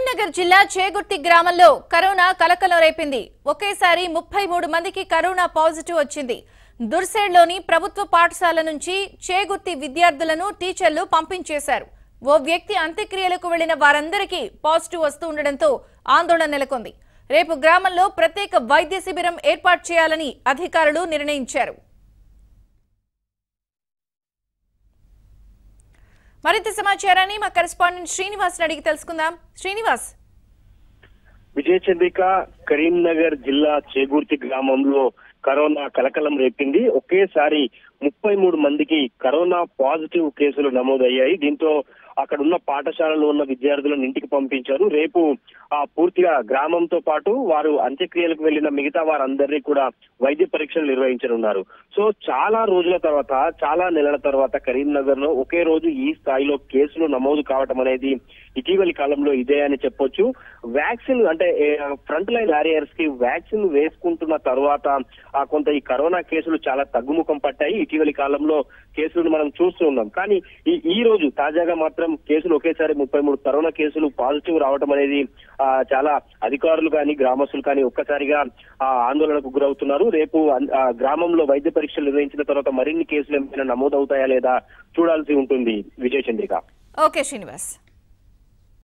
కరీంనగర్ జిల్లా చేగుర్తి గ్రామంలో కరోనా కలకలం రేపింది ఒకేసారి ముప్పై మూడు మందికి కరోనా పాజిటివ్ వచ్చింది దుర్సేడ్లోని ప్రభుత్వ పాఠశాల నుంచి చేగుర్తి విద్యార్థులను టీచర్లు పంపించేశారు ఓ వ్యక్తి అంత్యక్రియలకు వెళ్లిన వారందరికీ పాజిటివ్ వస్తూ ఉండడంతో ఆందోళన నెలకొంది రేపు గ్రామంలో ప్రత్యేక వైద్య శిబిరం ఏర్పాటు చేయాలని అధికారులు నిర్ణయించారు మరింత సమాచారాన్ని మా కరెస్పాండెంట్ శ్రీనివాస్ అడిగి తెలుసుకుందాం శ్రీనివాస్ విజయ చంద్రిక కరీంనగర్ జిల్లా చేగూర్తి గ్రామంలో కరోనా కలకలం రేపింది ఒకేసారి ముప్పై మూడు మందికి కరోనా పాజిటివ్ కేసులు నమోదయ్యాయి దీంతో అక్కడ ఉన్న పాఠశాలలో ఉన్న విద్యార్థులను ఇంటికి పంపించారు రేపు ఆ పూర్తిగా గ్రామంతో పాటు వారు అంత్యక్రియలకు వెళ్లిన మిగతా వారందరినీ కూడా వైద్య పరీక్షలు నిర్వహించనున్నారు సో చాలా రోజుల తర్వాత చాలా నెలల తర్వాత కరీంనగర్ లో ఒకే రోజు ఈ స్థాయిలో కేసులు నమోదు కావటం అనేది ఇటీవలి కాలంలో ఇదే అని చెప్పొచ్చు వ్యాక్సిన్ అంటే ఫ్రంట్ లైన్ వారియర్స్ కి వ్యాక్సిన్ వేసుకుంటున్న తర్వాత ఆ కొంత ఈ కరోనా కేసులు చాలా తగ్గుముఖం పట్టాయి ఇటీవలి కాలంలో కేసులను మనం చూస్తూ ఉన్నాం కానీ ఈ ఈ రోజు తాజాగా మాత్రం కేసులు ఒకేసారి ముప్పై మూడు కరోనా కేసులు పాజిటివ్ రావడం అనేది ఆ, చాలా అధికారులు కానీ గ్రామస్తులు కానీ ఒక్కసారిగా ఆ, ఆందోళనకు గురవుతున్నారు రేపు అన్- ఆ, గ్రామంలో వైద్య పరీక్షలు నిర్వహించిన తర్వాత మరిన్ని కేసులు ఏమైనా నమోదవుతాయా లేదా చూడాల్సి ఉంటుంది విజయ చంద్రిక ఓకే శ్రీనివాస్